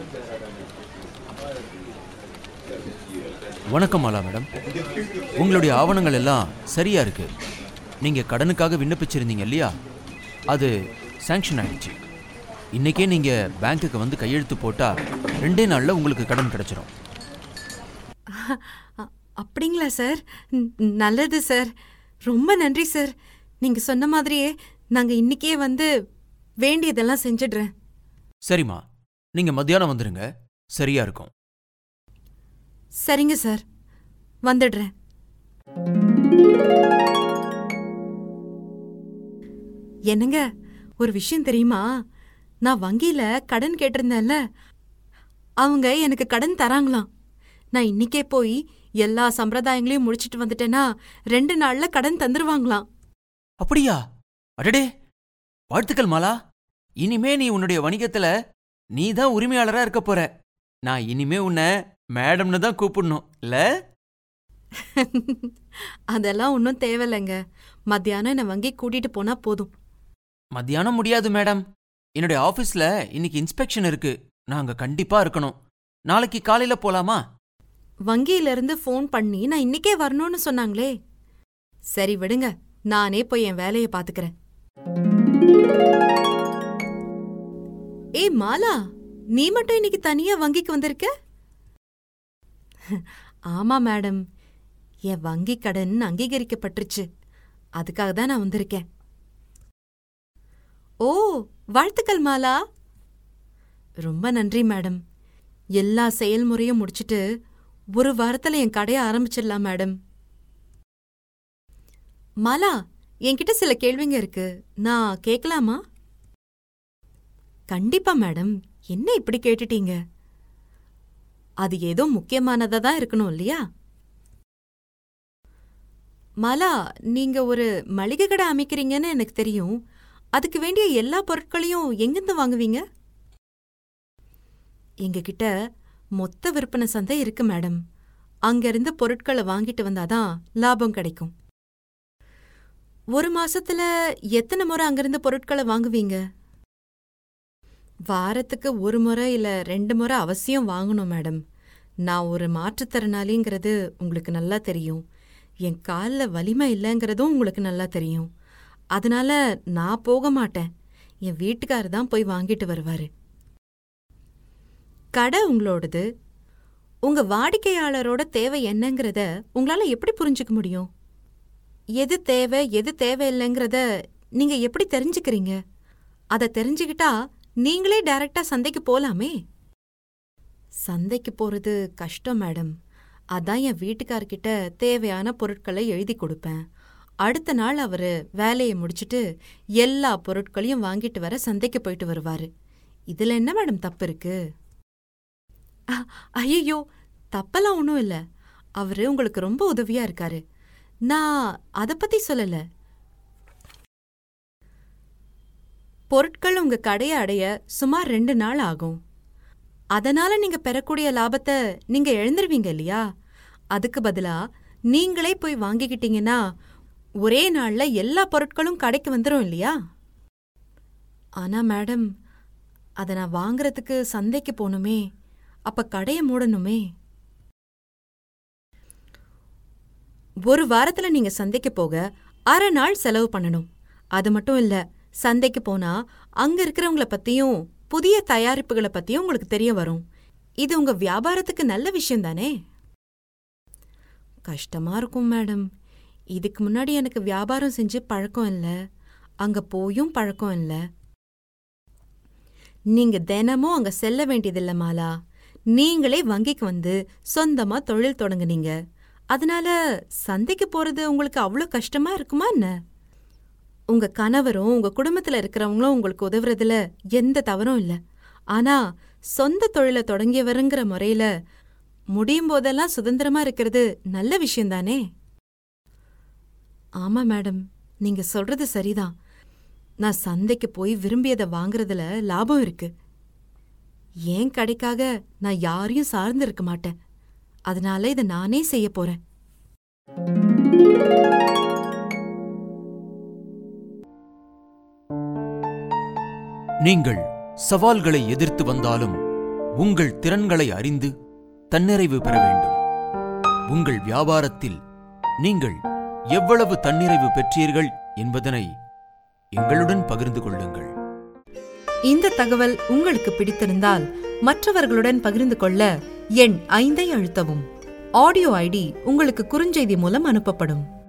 வணக்கம் மாலா மேடம் உங்களுடைய ஆவணங்கள் எல்லாம் சரியா இருக்கு நீங்க கடனுக்காக விண்ணப்பிச்சிருந்தீங்க இல்லையா அது சாங்ஷன் ஆயிடுச்சு இன்னைக்கே நீங்க பேங்க்குக்கு வந்து கையெழுத்து போட்டா ரெண்டே நாள்ல உங்களுக்கு கடன் கிடைச்சிரும் அ- அப்படிங்களா சார் ந- நல்லது சார் ரொம்ப நன்றி சார் நீங்க சொன்ன மாதிரியே நாங்க இன்னைக்கே வந்து வேண்டியதெல்லாம் செஞ்சிடுறேன் சரிம்மா நீங்க மத்தியானம் வந்துருங்க சரியா இருக்கும் சரிங்க சார் வந்துடுறேன் என்னங்க ஒரு விஷயம் தெரியுமா நான் வங்கியில கடன் கேட்டிருந்தேன்ல அவங்க எனக்கு கடன் தராங்களாம் நான் இன்னிக்கே போய் எல்லா சம்பிரதாயங்களையும் முடிச்சிட்டு வந்துட்டேன்னா ரெண்டு நாள்ல கடன் தந்துருவாங்களாம் அப்படியா அடடே வாழ்த்துக்கள் மாலா இனிமே நீ உன்னுடைய வணிகத்துல நீ தான் உரிமையாளரா இருக்க போற நான் இனிமே உன்னை மேடம்னு தான் கூப்பிடணும் இல்ல அதெல்லாம் ஒன்றும் தேவையில்லைங்க மத்தியானம் என்னை வங்கி கூட்டிட்டு போனா போதும் மத்தியானம் முடியாது மேடம் என்னுடைய ஆபீஸ்ல இன்னைக்கு இன்ஸ்பெக்ஷன் இருக்கு நாங்க கண்டிப்பா இருக்கணும் நாளைக்கு காலையில போலாமா வங்கியில இருந்து ஃபோன் பண்ணி நான் இன்னிக்கே வரணும்னு சொன்னாங்களே சரி விடுங்க நானே போய் என் வேலையை பாத்துக்கிறேன் ஏய் மாலா நீ மட்டும் இன்னைக்கு தனியா வங்கிக்கு வந்திருக்க ஆமா மேடம் என் வங்கி கடன் அங்கீகரிக்கப்பட்டுருச்சு அதுக்காக தான் நான் வந்திருக்கேன் ஓ வாழ்த்துக்கள் மாலா ரொம்ப நன்றி மேடம் எல்லா செயல்முறையும் முடிச்சிட்டு ஒரு வாரத்துல என் கடையை ஆரம்பிச்சிடலாம் மேடம் மாலா என்கிட்ட சில கேள்விங்க இருக்கு நான் கேட்கலாமா கண்டிப்பா மேடம் என்ன இப்படி கேட்டுட்டீங்க அது ஏதோ முக்கியமானதா தான் இருக்கணும் இல்லையா மாலா நீங்க ஒரு மளிகை கடை அமைக்கிறீங்கன்னு எனக்கு தெரியும் அதுக்கு வேண்டிய எல்லா பொருட்களையும் எங்கிருந்து வாங்குவீங்க எங்ககிட்ட மொத்த விற்பனை சந்தை இருக்கு மேடம் அங்கிருந்து பொருட்களை வாங்கிட்டு வந்தாதான் லாபம் கிடைக்கும் ஒரு மாசத்துல எத்தனை முறை அங்கிருந்து பொருட்களை வாங்குவீங்க வாரத்துக்கு ஒரு முறை இல்ல ரெண்டு முறை அவசியம் வாங்கணும் மேடம் நான் ஒரு மாற்றுத்திறனாளிங்கிறது உங்களுக்கு நல்லா தெரியும் என் காலில் வலிமை இல்லைங்கிறதும் உங்களுக்கு நல்லா தெரியும் அதனால நான் போக மாட்டேன் என் வீட்டுக்காரர் தான் போய் வாங்கிட்டு வருவாரு கடை உங்களோடது உங்க வாடிக்கையாளரோட தேவை என்னங்கிறத உங்களால எப்படி புரிஞ்சுக்க முடியும் எது தேவை எது தேவையில்லைங்கிறத நீங்க எப்படி தெரிஞ்சுக்கிறீங்க அதை தெரிஞ்சுக்கிட்டா நீங்களே டைரக்டா சந்தைக்கு போலாமே சந்தைக்கு போறது கஷ்டம் மேடம் அதான் என் வீட்டுக்கார்கிட்ட தேவையான பொருட்களை எழுதி கொடுப்பேன் அடுத்த நாள் அவரு வேலையை முடிச்சிட்டு எல்லா பொருட்களையும் வாங்கிட்டு வர சந்தைக்கு போயிட்டு வருவாரு இதுல என்ன மேடம் தப்பு இருக்கு ஐயோ தப்பெல்லாம் ஒன்றும் இல்லை அவரு உங்களுக்கு ரொம்ப உதவியா இருக்காரு நான் அதை பத்தி சொல்லல பொருட்கள் உங்க கடையை அடைய சுமார் ரெண்டு நாள் ஆகும் அதனால நீங்க பெறக்கூடிய லாபத்தை நீங்க எழுந்துருவீங்க இல்லையா அதுக்கு பதிலா நீங்களே போய் வாங்கிக்கிட்டீங்கன்னா ஒரே நாள்ல எல்லா பொருட்களும் கடைக்கு வந்துரும் இல்லையா ஆனா மேடம் அதை நான் வாங்குறதுக்கு சந்தைக்கு போகணுமே அப்ப கடையை மூடணுமே ஒரு வாரத்துல நீங்க சந்தைக்கு போக அரை நாள் செலவு பண்ணணும் அது மட்டும் இல்ல சந்தைக்கு போனா அங்க இருக்கிறவங்கள பத்தியும் புதிய தயாரிப்புகளை பத்தியும் உங்களுக்கு தெரிய வரும் இது உங்க வியாபாரத்துக்கு நல்ல விஷயம் தானே கஷ்டமா இருக்கும் மேடம் இதுக்கு முன்னாடி எனக்கு வியாபாரம் செஞ்சு பழக்கம் இல்ல அங்க போயும் பழக்கம் இல்ல நீங்க தினமும் அங்க செல்ல வேண்டியதில்ல மாலா நீங்களே வங்கிக்கு வந்து சொந்தமா தொழில் தொடங்குனீங்க அதனால சந்தைக்கு போறது உங்களுக்கு அவ்வளோ கஷ்டமா இருக்குமா என்ன உங்க கணவரும் உங்க குடும்பத்துல இருக்கிறவங்களும் உங்களுக்கு உதவுறதுல எந்த தவறும் இல்ல ஆனா சொந்த தொழிலை தொடங்கியவருங்கிற முறையில முடியும் போதெல்லாம் சுதந்திரமா இருக்கிறது நல்ல விஷயம்தானே ஆமா மேடம் நீங்க சொல்றது சரிதான் நான் சந்தைக்கு போய் விரும்பியதை வாங்குறதுல லாபம் இருக்கு ஏன் கடைக்காக நான் யாரையும் சார்ந்து இருக்க மாட்டேன் அதனால இதை நானே செய்ய போறேன் நீங்கள் சவால்களை எதிர்த்து வந்தாலும் உங்கள் திறன்களை அறிந்து தன்னிறைவு பெற வேண்டும் உங்கள் வியாபாரத்தில் நீங்கள் எவ்வளவு தன்னிறைவு பெற்றீர்கள் என்பதனை எங்களுடன் பகிர்ந்து கொள்ளுங்கள் இந்த தகவல் உங்களுக்கு பிடித்திருந்தால் மற்றவர்களுடன் பகிர்ந்து கொள்ள எண் ஐந்தை அழுத்தவும் ஆடியோ ஐடி உங்களுக்கு குறுஞ்செய்தி மூலம் அனுப்பப்படும்